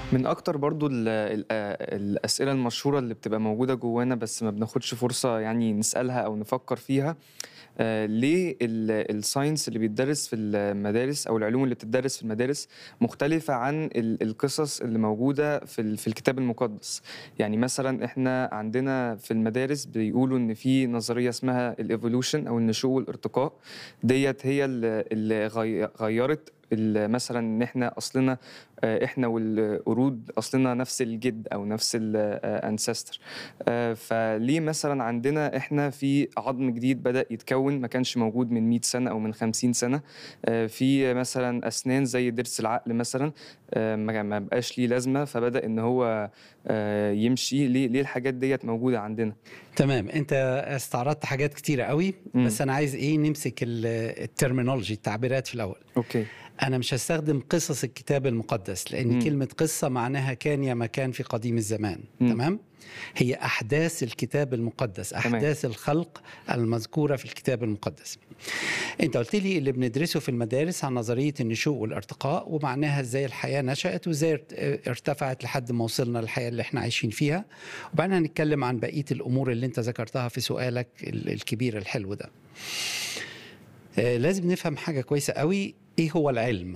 من أكتر برضه ال ال آآ الأسئلة المشهورة اللي بتبقى موجودة جوانا بس ما بناخدش فرصة يعني نسألها أو نفكر فيها، آآ ليه ال الscience اللي بيتدرس في المدارس أو العلوم اللي بتدرس في المدارس مختلفة عن ال القصص اللي موجودة في ال في الكتاب المقدس؟ يعني مثلًا إحنا عندنا في المدارس بيقولوا إن في نظرية اسمها الevolution أو النشوء والارتقاء، ديّة هي ال اللي غي غيّرت ال مثلًا إن إحنا أصلنا آآ إحنا والقرود أصلنا نفس الجد أو نفس ال ancestor آآ فليه مثلًا عندنا إحنا في عظم جديد بدأ يتكوّن ما كانش موجود من 100 سنة أو من 50 سنة، آآ في مثلًا أسنان زي ضرس العقل مثلًا آآ ما ما بقاش ليه لازمة فبدأ إن هو آآ يمشي، ليه ليه الحاجات ديّة موجودة عندنا؟ تمام، أنت استعرضت حاجات كتيرة أوي، إمم. بس أنا عايز إيه نمسك ال الterminology التعبيرات في الأول. أوكي. أنا مش هاستخدم قصص الكتاب المقدس، لإن إمم. كلمة قصة معناها كان يا ما كان في قديم الزمان، إمم. تمام؟ هي أحداث الكتاب المقدس، تمام. أحداث الخلق المذكورة في الكتاب المقدس. أنت قُلت لي اللي بندرسه في المدارس عن نظرية النشوء والارتقاء، ومعناها إزاي الحياة نشأت وإزاي ارت ارتفعت لحد ما وصلنا للحياة اللي إحنا عايشين فيها، وبعدين هنتكلم عن بقية الأمور اللي أنت ذكرتها في سؤالك ال الكبير الحلو ده. آآ لازم نفهم حاجة كويسة أوي، إيه هو العلم؟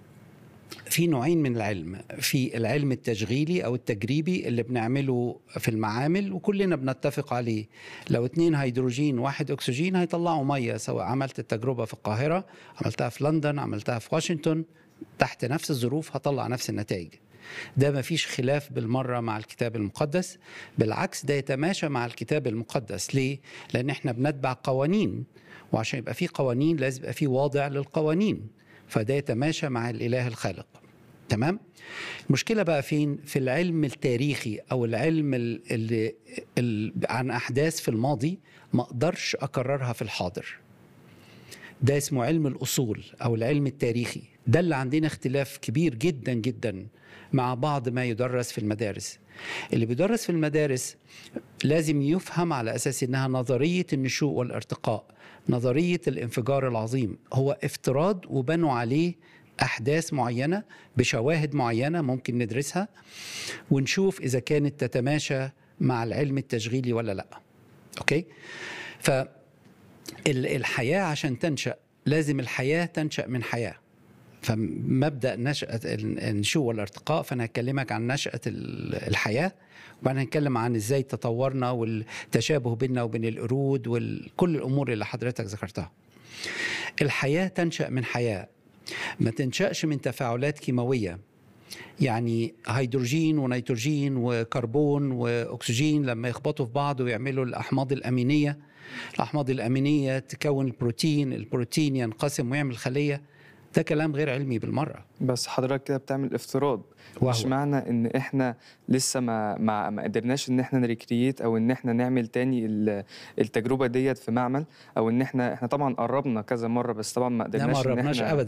في نوعين من العلم، في العلم التشغيلي أو التجريبي اللي بنعمله في المعامل وكلنا بنتفق عليه، لو 2 هيدروجين و1 أكسجين هيطلعوا مَيّة، سواء عملت التجربة في القاهرة، عملتها في لندن، عملتها في واشنطن، تحت نفس الظروف هاطلّع نفس النتايج. ده ما فيش خلاف بالمرّة مع الكتاب المقدس، بالعكس ده يتماشى مع الكتاب المقدس، ليه؟ لإن إحنا بنتبع قوانين، وعشان يبقى في قوانين لازم يبقى في واضع للقوانين، فده يتماشى مع الإله الخالق، تمام؟ المشكلة بقى فين؟ في العلم التاريخي أو العلم ال اللي ال عن أحداث في الماضي ما أقدرش أكررها في الحاضر. ده اسمه علم الأصول أو العلم التاريخي، ده اللي عندنا اختلاف كبير جدًا، جدًا مع بعض ما يُدرّس في المدارس. اللي بيُدرّس في المدارس لازم يُفهم على أساس إنها نظرية النشوء والارتقاء، نظرية الانفجار العظيم، هو افتراض وبنوا عليه أحداث معيّنة بشواهد معيّنة ممكن ندرسها، ونشوف إذا كانت تتماشى مع العلم التشغيلي والّا لأ، أوكي؟ ف ال الحياة عشان تنشأ لازم الحياة تنشأ من حياة، فمبدأ نشأة ال النشوء والارتقاء فأنا هاكلمك عن نشأة ال الحياة، وبعدين هنتكلم عن إزاي تطوّرنا والتشابه بيننا وبين القرود وال كل الأمور اللي حضرتك ذكرتها. الحياة تنشأ من حياة، ما تنشأش من تفاعلات كيماوية، يعني هيدروجين ونيتروجين وكربون وأكسجين لمّا يخبطوا في بعض ويعملوا الأحماض الأمينية، الأحماض الأمينية تكوّن البروتين، البروتين ينقسم ويعمل خلية، ده كلام غير علمي بالمرّة. بس حضرتك كده بتعمل افتراض، مش وهو معنى إن إحنا لسه ما ما ما قدرناش إن إحنا نrecreate أو إن إحنا نعمل تاني ال التجربة ديّة في معمل، أو إن إحنا إحنا طبعًا قرّبنا كذا مرّة بس طبعًا ما لا ما قدرناش إن قرّبناش إحنا أبدًا.